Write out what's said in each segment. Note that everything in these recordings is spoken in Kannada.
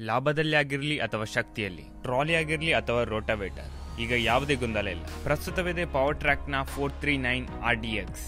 ಲಾಭದಲ್ಲಿ ಆಗಿರಲಿ ಅಥವಾ ಶಕ್ತಿಯಲ್ಲಿ ಟ್ರಾಲಿ ಆಗಿರಲಿ ಅಥವಾ ರೋಟಾವೇಟರ್ ಈಗ ಯಾವುದೇ ಗೊಂದಲ ಇಲ್ಲ ಪ್ರಸ್ತುತವಿದೆ ಪವರ್ ಟ್ರ್ಯಾಕ್ನ four three nine R D X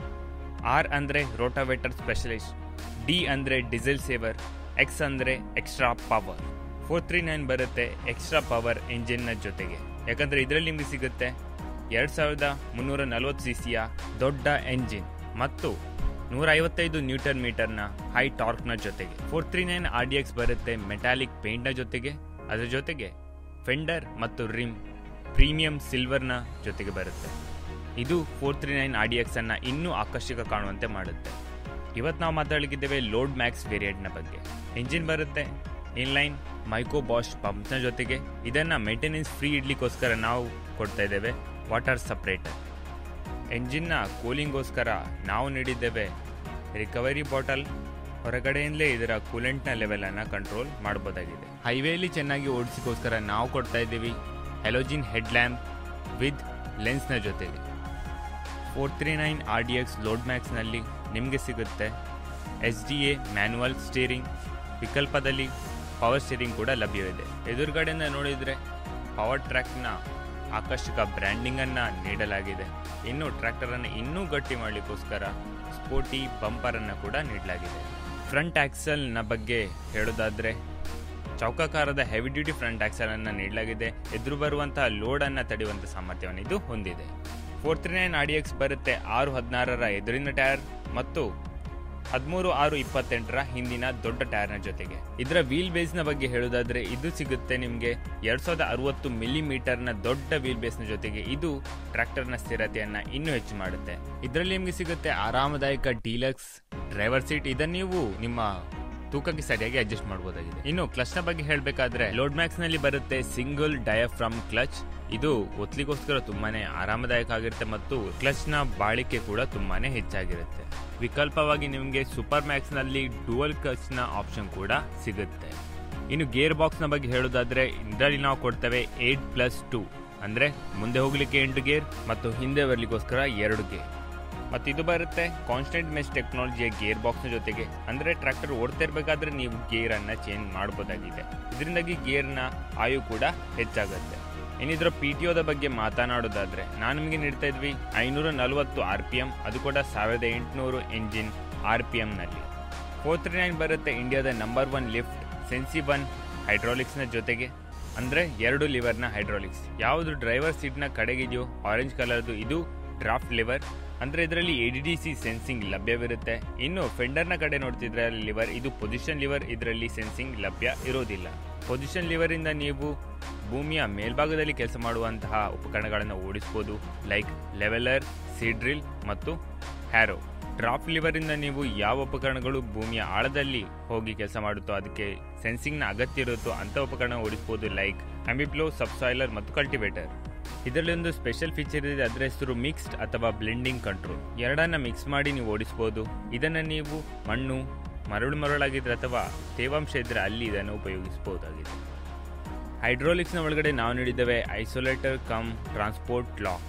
R ಅಂದರೆ ರೋಟಾವೇಟರ್ ಸ್ಪೆಷಲಿಸ್ಟ್ ಡಿ ಅಂದರೆ ಡೀಸೆಲ್ ಸೇವರ್ ಎಕ್ಸ್ ಅಂದರೆ extra power four three nine ಬರುತ್ತೆ ಎಕ್ಸ್ಟ್ರಾ ಪವರ್ ಇಂಜಿನ್ನ ಜೊತೆಗೆ ಯಾಕಂದರೆ ಇದರಲ್ಲಿ ನಿಮಗೆ ಸಿಗುತ್ತೆ ಎರಡು ಸಾವಿರದ ಮುನ್ನೂರ ನಲವತ್ತು ಸಿ ಸಿಯ ದೊಡ್ಡ ಎಂಜಿನ್ ಮತ್ತು ನೂರ ಐವತ್ತೈದು ನ್ಯೂಟನ್ ಮೀಟರ್ನ ಹೈ ಟಾರ್ಕ್ನ ಜೊತೆಗೆ four three nine R D X ಬರುತ್ತೆ ಮೆಟಾಲಿಕ್ ಪೇಂಟ್ನ ಜೊತೆಗೆ ಅದರ ಜೊತೆಗೆ ಫೆಂಡರ್ ಮತ್ತು ರಿಮ್ ಪ್ರೀಮಿಯಂ ಸಿಲ್ವರ್ನ ಜೊತೆಗೆ ಬರುತ್ತೆ ಇದು four three nine R D X ಅನ್ನ ಇನ್ನೂ ಆಕರ್ಷಕ ಕಾಣುವಂತೆ ಮಾಡುತ್ತೆ ಇವತ್ತು ನಾವು ಮಾತಾಡಲಿಕ್ಕಿದ್ದೇವೆ ಲೋಡ್ ಮ್ಯಾಕ್ಸ್ ವೇರಿಯಂಟ್ನ ಬಗ್ಗೆ ಇಂಜಿನ್ ಬರುತ್ತೆ ಇನ್ಲೈನ್ ಮೈಕೋ ಬಾಶ್ ಪಂಪ್ನ ಜೊತೆಗೆ ಇದನ್ನು ಮೇಂಟೆನೆನ್ಸ್ ಫ್ರೀ ಇಡ್ಲಿಕ್ಕೋಸ್ಕರ ನಾವು ಕೊಡ್ತಾ ಇದ್ದೇವೆ ವಾಟರ್ ಸಪ್ರೇಟರ್ ಎಂಜಿನ್ನ ಕೂಲಿಂಗ್ಗೋಸ್ಕರ ನಾವು ನೀಡಿದ್ದೇವೆ ರಿಕವರಿ ಬಾಟಲ್ ಹೊರಗಡೆಯಿಂದಲೇ ಇದರ ಕೂಲೆಂಟ್ನ ಲೆವೆಲನ್ನು ಕಂಟ್ರೋಲ್ ಮಾಡ್ಬೋದಾಗಿದೆ ಹೈವೇಲಿ ಚೆನ್ನಾಗಿ ಓಡಿಸಿಗೋಸ್ಕರ ನಾವು ಕೊಡ್ತಾ ಇದ್ದೀವಿ ಹೆಲೋಜಿನ್ ಹೆಡ್ ಲ್ಯಾಂಪ್ ವಿತ್ ಲೆನ್ಸ್ನ ಜೊತೆಗೆ four three nine R D X load ಮ್ಯಾಕ್ಸ್ನಲ್ಲಿ ನಿಮಗೆ ಸಿಗುತ್ತೆ S D A manual steering ವಿಕಲ್ಪದಲ್ಲಿ ಪವರ್ ಸ್ಟೀರಿಂಗ್ ಕೂಡ ಲಭ್ಯವಿದೆ ಎದುರುಗಡೆಯಿಂದ ನೋಡಿದರೆ ಪವರ್ ಟ್ರ್ಯಾಕ್ನ ಆಕರ್ಷಕ ಬ್ರ್ಯಾಂಡಿಂಗನ್ನು ನೀಡಲಾಗಿದೆ ಇನ್ನು ಟ್ರ್ಯಾಕ್ಟರನ್ನು ಇನ್ನೂ ಗಟ್ಟಿ ಮಾಡಲಿಕ್ಕೋಸ್ಕರ ಸ್ಪೋರ್ಟಿ ಬಂಪರನ್ನು ಕೂಡ ನೀಡಲಾಗಿದೆ ಫ್ರಂಟ್ ಆಕ್ಸಲ್ನ ಬಗ್ಗೆ ಹೇಳೋದಾದರೆ ಚೌಕಾಕಾರದ ಹೆವಿ ಡ್ಯೂಟಿ ಫ್ರಂಟ್ ಆಕ್ಸಲ್ ಅನ್ನು ನೀಡಲಾಗಿದೆ ಎದುರು ಬರುವಂತಹ ಲೋಡ್ ಅನ್ನ ತಡೆಯುವಂತಹ ಸಾಮರ್ಥ್ಯವನ್ನು ಇದು ಹೊಂದಿದೆ four three nine R D X ಬರುತ್ತೆ ಆರು ಹದಿನಾರರ ಎದುರಿನ ಟೈರ್ ಮತ್ತು ಹದಿಮೂರು ಆರು ಇಪ್ಪತ್ತೆಂಟರ ಹಿಂದಿನ ದೊಡ್ಡ ಟೈರ್ನ ಜೊತೆಗೆ ಇದರ ವೀಲ್ ಬೇಸ್ನ ಬಗ್ಗೆ ಹೇಳೋದಾದ್ರೆ ಇದು ಸಿಗುತ್ತೆ ನಿಮಗೆ ಎರಡ್ ಸಾವಿರದ ಅರವತ್ತು ಮಿಲಿಮೀಟರ್ನ ದೊಡ್ಡ ವೀಲ್ ಬೇಸ್ನ ಜೊತೆಗೆ ಇದು ಟ್ರ್ಯಾಕ್ಟರ್ನ ಸ್ಥಿರತೆಯನ್ನ ಇನ್ನೂ ಹೆಚ್ಚು ಮಾಡುತ್ತೆ ಇದರಲ್ಲಿ ನಿಮಗೆ ಸಿಗುತ್ತೆ ಆರಾಮದಾಯಕ ಡೀಲಕ್ಸ್ ಡ್ರೈವರ್ ಸೀಟ್ ಇದನ್ನ ನೀವು ನಿಮ್ಮ ತೂಕಕ್ಕೆ ಸರಿಯಾಗಿ ಅಡ್ಜಸ್ಟ್ ಮಾಡಬಹುದಾಗಿದೆ ಇನ್ನು ಕ್ಲಚ್ ನ ಬಗ್ಗೆ ಹೇಳಬೇಕಾದ್ರೆ ಲೋಡ್ ಮ್ಯಾಕ್ಸ್ ನಲ್ಲಿ ಬರುತ್ತೆ ಸಿಂಗಲ್ ಡಯಾಫ್ರಮ್ ಕ್ಲಚ್ ಇದು ಒತ್ಲಿಗೋಸ್ಕರ ತುಂಬಾನೇ ಆರಾಮದಾಯಕ ಆಗಿರುತ್ತೆ ಮತ್ತು ಕ್ಲಚ್ ನ ಬಾಳಿಕೆ ಕೂಡ ತುಂಬಾನೇ ಹೆಚ್ಚಾಗಿರುತ್ತೆ ವಿಕಲ್ಪವಾಗಿ ನಿಮಗೆ ಸೂಪರ್ ಮ್ಯಾಕ್ಸ್ ನಲ್ಲಿ ಡುವಲ್ ಕ್ಲಚ್ ನ ಆಪ್ಷನ್ ಕೂಡ ಸಿಗುತ್ತೆ ಇನ್ನು ಗೇರ್ ಬಾಕ್ಸ್ ನ ಬಗ್ಗೆ ಹೇಳೋದಾದ್ರೆ ಇದರಲ್ಲಿ ನಾವು ಕೊಡ್ತೇವೆ ಏಟ್ ಪ್ಲಸ್ ಟೂ ಅಂದ್ರೆ ಮುಂದೆ ಹೋಗ್ಲಿಕ್ಕೆ ಎಂಟು ಗೇರ್ ಮತ್ತು ಹಿಂದೆ ಬರ್ಲಿಕ್ಕೋಸ್ಕರ ಎರಡು ಗೇರ್ ಮತ್ತು ಇದು ಬರುತ್ತೆ ಕಾನ್ಸ್ಟೆಂಟ್ ಮೆಸ್ ಟೆಕ್ನಾಲಜಿಯ ಗೇರ್ ಬಾಕ್ಸ್ನ ಜೊತೆಗೆ ಅಂದರೆ ಟ್ರ್ಯಾಕ್ಟರ್ ಓಡ್ತಾ ಇರಬೇಕಾದ್ರೆ ನೀವು ಗೇರನ್ನು ಚೇಂಜ್ ಮಾಡಬಹುದಾಗಿದೆ ಇದರಿಂದಾಗಿ ಗೇರ್ನ ಆಯು ಕೂಡ ಹೆಚ್ಚಾಗುತ್ತೆ ಇನ್ನಿದ್ರ ಪಿ ಟಿ ಒದ ಬಗ್ಗೆ ಮಾತನಾಡೋದಾದ್ರೆ ನಾನು ನಿಮಗೆ ನೀಡ್ತಾ ಇದ್ವಿ ಐನೂರ ನಲವತ್ತು ಆರ್ ಪಿ ಎಮ್ ಅದು ಕೂಡ ಸಾವಿರದ ಎಂಟುನೂರು ಎಂಜಿನ್ ಆರ್ ಪಿ ಎಮ್ನಲ್ಲಿ ಫೋರ್ ತ್ರೀ ನೈನ್ ಬರುತ್ತೆ ಇಂಡಿಯಾದ number one lift sensi one ಹೈಡ್ರಾಲಿಕ್ಸ್ನ ಜೊತೆಗೆ ಅಂದರೆ ಎರಡು ಲಿವರ್ನ ಹೈಡ್ರಾಲಿಕ್ಸ್ ಯಾವುದು ಡ್ರೈವರ್ ಸೀಟ್ನ ಕಡೆಗಿದೆಯೋ ಆರೆಂಜ್ ಕಲರ್ದು ಇದು ಡ್ರಾಫ್ಟ್ ಲಿವರ್ ಅಂದ್ರೆ ಇದರಲ್ಲಿ A D D C sensing ಲಭ್ಯವಿರುತ್ತೆ ಇನ್ನು ಫೆಂಡರ್ನ ಕಡೆ ನೋಡ್ತಿದ್ರೆ ಲಿವರ್ ಇದು ಪೊಸಿಷನ್ ಲಿವರ್ ಇದರಲ್ಲಿ ಸೆನ್ಸಿಂಗ್ ಲಭ್ಯ ಇರೋದಿಲ್ಲ ಪೊಸಿಷನ್ ಲಿವರ್ ಇಂದ ನೀವು ಭೂಮಿಯ ಮೇಲ್ಭಾಗದಲ್ಲಿ ಕೆಲಸ ಮಾಡುವಂತಹ ಉಪಕರಣಗಳನ್ನು ಓಡಿಸಬಹುದು ಲೈಕ್ ಲೆವೆಲರ್ ಸೀಡ್ರಿಲ್ ಮತ್ತು ಹ್ಯಾರೋ ಡ್ರಾಪ್ ಲಿವರ್ ಇಂದ ನೀವು ಯಾವ ಉಪಕರಣಗಳು ಭೂಮಿಯ ಆಳದಲ್ಲಿ ಹೋಗಿ ಕೆಲಸ ಮಾಡುತ್ತೋ ಅದಕ್ಕೆ ಸೆನ್ಸಿಂಗ್ನ ಅಗತ್ಯ ಇರುತ್ತೋ ಅಂತ ಉಪಕರಣ ಓಡಿಸಬಹುದು ಲೈಕ್ ಅಂಬಿಪ್ಲೋ ಸಬ್ಸಾಯ್ಲರ್ ಮತ್ತು ಕಲ್ಟಿವೇಟರ್ ಇದರಲ್ಲಿ ಒಂದು ಸ್ಪೆಷಲ್ ಫೀಚರ್ ಇದೆ ಅದರ ಹೆಸರು ಮಿಕ್ಸ್ಡ್ ಅಥವಾ ಬ್ಲೆಂಡಿಂಗ್ ಕಂಟ್ರೋಲ್ ಎರಡನ್ನ ಮಿಕ್ಸ್ ಮಾಡಿ ನೀವು ಓಡಿಸಬಹುದು ಇದನ್ನು ನೀವು ಮಣ್ಣು ಮರಳು ಮರಳಾಗಿದ್ರೆ ಅಥವಾ ತೇವಾಂಶ ಇದ್ರೆ ಅಲ್ಲಿ ಇದನ್ನು ಉಪಯೋಗಿಸಬಹುದಾಗಿದೆ ಹೈಡ್ರೋಲಿಕ್ಸ್ನ ಒಳಗಡೆ ನಾವು ನೀಡಿದ್ದೇವೆ ಐಸೋಲೇಟರ್ ಕಮ್ ಟ್ರಾನ್ಸ್ಪೋರ್ಟ್ ಲಾಕ್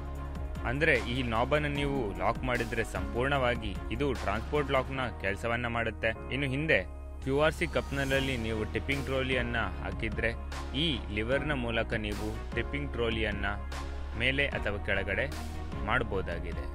ಅಂದರೆ ಈ ನಾಬನ್ನು ನೀವು ಲಾಕ್ ಮಾಡಿದರೆ ಸಂಪೂರ್ಣವಾಗಿ ಇದು ಟ್ರಾನ್ಸ್ಪೋರ್ಟ್ ಲಾಕ್ನ ಕೆಲಸವನ್ನ ಮಾಡುತ್ತೆ ಇನ್ನು ಹಿಂದೆ ಕ್ಯೂ ಆರ್ ಸಿ ಕಪ್ನಲ್ಲಿ ನೀವು ಟಿಪ್ಪಿಂಗ್ ಟ್ರೋಲಿಯನ್ನು ಹಾಕಿದ್ರೆ ಈ ಲಿವರ್ನ ಮೂಲಕ ನೀವು ಟಿಪ್ಪಿಂಗ್ ಟ್ರೋಲಿಯನ್ನು ಮೇಲೆ ಅಥವಾ ಕೆಳಗಡೆ ಮಾಡಬಹುದಾಗಿದೆ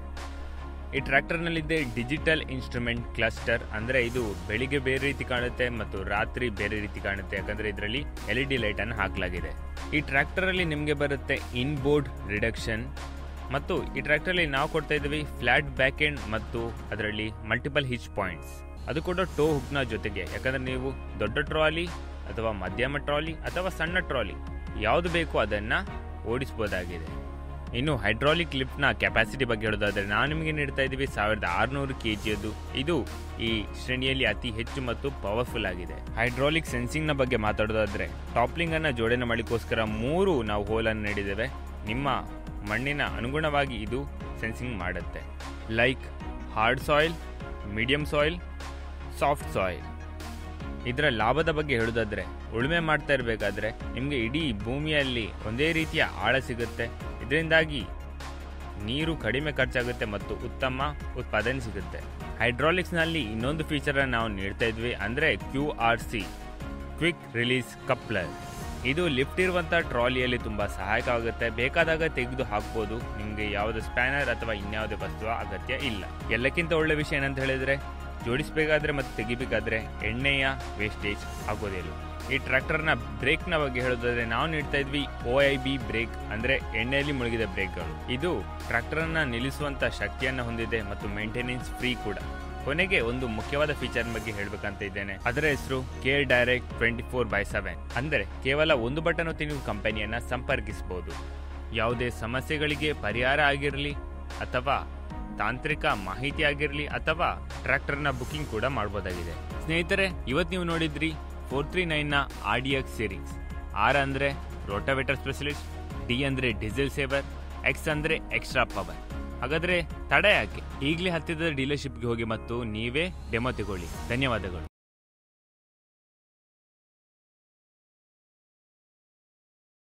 ಈ ಟ್ರ್ಯಾಕ್ಟರ್ನಲ್ಲಿದೆ ಡಿಜಿಟಲ್ ಇನ್ಸ್ಟ್ರೂಮೆಂಟ್ ಕ್ಲಸ್ಟರ್ ಅಂದರೆ ಇದು ಬೆಳಿಗ್ಗೆ ಬೇರೆ ರೀತಿ ಕಾಣುತ್ತೆ ಮತ್ತು ರಾತ್ರಿ ಬೇರೆ ರೀತಿ ಕಾಣುತ್ತೆ ಯಾಕಂದರೆ ಇದರಲ್ಲಿ ಎಲ್ ಇ ಡಿ ಲೈಟನ್ನು ಹಾಕಲಾಗಿದೆ ಈ ಟ್ರ್ಯಾಕ್ಟರಲ್ಲಿ ನಿಮಗೆ ಬರುತ್ತೆ ಇನ್ ಬೋರ್ಡ್ ರಿಡಕ್ಷನ್ ಮತ್ತು ಈ ಟ್ರ್ಯಾಕ್ಟರಲ್ಲಿ ನಾವು ಕೊಡ್ತಾ ಇದ್ದೀವಿ ಫ್ಲಾಟ್ ಬ್ಯಾಕ್ ಎಂಡ್ ಮತ್ತು ಅದರಲ್ಲಿ ಮಲ್ಟಿಪಲ್ ಹಿಚ್ ಪಾಯಿಂಟ್ಸ್ ಅದು ಕೂಡ ಟೋ ಹುಕ್ನ ಜೊತೆಗೆ ಯಾಕಂದ್ರೆ ನೀವು ದೊಡ್ಡ ಟ್ರಾಲಿ ಅಥವಾ ಮಧ್ಯಮ ಟ್ರಾಲಿ ಅಥವಾ ಸಣ್ಣ ಟ್ರಾಲಿ ಯಾವುದು ಬೇಕು ಅದನ್ನು ಓಡಿಸ್ಬೋದಾಗಿದೆ ಇನ್ನು ಹೈಡ್ರಾಲಿಕ್ ಲಿಫ್ಟ್ನ ಕೆಪಾಸಿಟಿ ಬಗ್ಗೆ ಹೇಳೋದಾದ್ರೆ ನಾವು ನಿಮಗೆ ನೀಡ್ತಾ ಇದ್ದೀವಿ ಸಾವಿರದ ಆರುನೂರು ಕೆ ಜಿಯದು ಇದು ಈ ಶ್ರೇಣಿಯಲ್ಲಿ ಅತಿ ಹೆಚ್ಚು ಮತ್ತು ಪವರ್ಫುಲ್ ಆಗಿದೆ ಹೈಡ್ರಾಲಿಕ್ ಸೆನ್ಸಿಂಗ್ನ ಬಗ್ಗೆ ಮಾತಾಡೋದಾದ್ರೆ ಟಾಪ್ಲಿಂಗ್ ಅನ್ನ ಜೋಡಣೆ ಮಾಡಲಿಕ್ಕೋಸ್ಕರ ಮೂರು ನಾವು ಹೋಲನ್ನು ನೀಡಿದ್ದೇವೆ ನಿಮ್ಮ ಮಣ್ಣಿನ ಅನುಗುಣವಾಗಿ ಇದು ಸೆನ್ಸಿಂಗ್ ಮಾಡುತ್ತೆ like hard soil medium soil soft soil ಇದರ ಲಾಭದ ಬಗ್ಗೆ ಹೇಳೋದಾದ್ರೆ ಉಳುಮೆ ಮಾಡ್ತಾ ಇರಬೇಕಾದ್ರೆ ನಿಮಗೆ ಇಡೀ ಭೂಮಿಯಲ್ಲಿ ಒಂದೇ ರೀತಿಯ ಆಳ ಸಿಗುತ್ತೆ ಇದರಿಂದಾಗಿ ನೀರು ಕಡಿಮೆ ಖರ್ಚಾಗುತ್ತೆ ಮತ್ತು ಉತ್ತಮ ಉತ್ಪಾದನೆ ಸಿಗುತ್ತೆ ಹೈಡ್ರಾಲಿಕ್ಸ್ನಲ್ಲಿ ಇನ್ನೊಂದು ಫೀಚರ್ ನಾವು ನೀಡ್ತಾ ಇದ್ವಿ ಅಂದರೆ Q R C quick release coupler ಇದು ಲಿಫ್ಟ್ ಇರುವಂಥ ಟ್ರಾಲಿಯಲ್ಲಿ ತುಂಬ ಸಹಾಯಕ ಆಗುತ್ತೆ ಬೇಕಾದಾಗ ತೆಗೆದು ಹಾಕ್ಬೋದು ನಿಮಗೆ ಯಾವುದೇ ಸ್ಪ್ಯಾನರ್ ಅಥವಾ ಇನ್ಯಾವುದೇ ವಸ್ತು ಅಗತ್ಯ ಇಲ್ಲ ಎಲ್ಲಕ್ಕಿಂತ ಒಳ್ಳೆ ವಿಷಯ ಏನಂತ ಹೇಳಿದ್ರೆ ಜೋಡಿಸಬೇಕಾದ್ರೆ ಮತ್ತು ತೆಗಿಬೇಕಾದ್ರೆ ಎಣ್ಣೆಯ ವೇಸ್ಟೇಜ್ ಆಗೋದಿಲ್ಲ ಈ ಟ್ರ್ಯಾಕ್ಟರ್ನ ಬ್ರೇಕ್ನ ಬಗ್ಗೆ ಹೇಳೋದಾದ್ರೆ ನಾವು ನೀಡ್ತಾ ಇದ್ವಿ ಒ ಐ ಬಿ ಬ್ರೇಕ್ ಅಂದ್ರೆ ಎಣ್ಣೆಯಲ್ಲಿ ಮುಳುಗಿದ ಬ್ರೇಕ್ಗಳು ಇದು ಟ್ರ್ಯಾಕ್ಟರ್ನ ನಿಲ್ಲಿಸುವಂತ ಶಕ್ತಿಯನ್ನು ಹೊಂದಿದೆ ಮತ್ತು ಮೇಂಟೆನೆನ್ಸ್ ಫ್ರೀ ಕೂಡ ಕೊನೆಗೆ ಒಂದು ಮುಖ್ಯವಾದ ಫೀಚರ್ ಬಗ್ಗೆ ಹೇಳಬೇಕಂತ ಇದ್ದೇನೆ ಅದರ ಹೆಸರು care direct twenty four by seven ಅಂದರೆ ಕೇವಲ ಒಂದು ಬಟನ್ ಒತ್ತಿ ನೀವು ಕಂಪನಿಯನ್ನ ಸಂಪರ್ಕಿಸಬಹುದು ಯಾವುದೇ ಸಮಸ್ಯೆಗಳಿಗೆ ಪರಿಹಾರ ಆಗಿರಲಿ ಅಥವಾ ತಾಂತ್ರಿಕ ಮಾಹಿತಿ ಆಗಿರಲಿ ಅಥವಾ ಟ್ರ್ಯಾಕ್ಟರ್ನ ಬುಕಿಂಗ್ ಕೂಡ ಮಾಡಬಹುದಾಗಿದೆ ಸ್ನೇಹಿತರೆ ಇವತ್ತು ನೀವು ನೋಡಿದ್ರಿ ಫೋರ್ ತ್ರೀ ನೈನ್ನ R D X series R ಅಂದರೆ ರೋಟಾವೇಟರ್ ಸ್ಪೆಷಲಿಸ್ಟ್ ಡಿ ಅಂದರೆ ಡೀಸೆಲ್ ಸೇವರ್ ಎಕ್ಸ್ ಅಂದರೆ ಎಕ್ಸ್ಟ್ರಾ ಪವರ್ ಹಾಗಾದ್ರೆ ತಡ ಯಾಕೆ ಈಗಲೇ ಹತ್ತಿರದ ಡೀಲರ್ಶಿಪ್ಗೆ ಹೋಗಿ ಮತ್ತು ನೀವೇ ಡೆಮೋ ತಗೊಳ್ಳಿ ಧನ್ಯವಾದಗಳು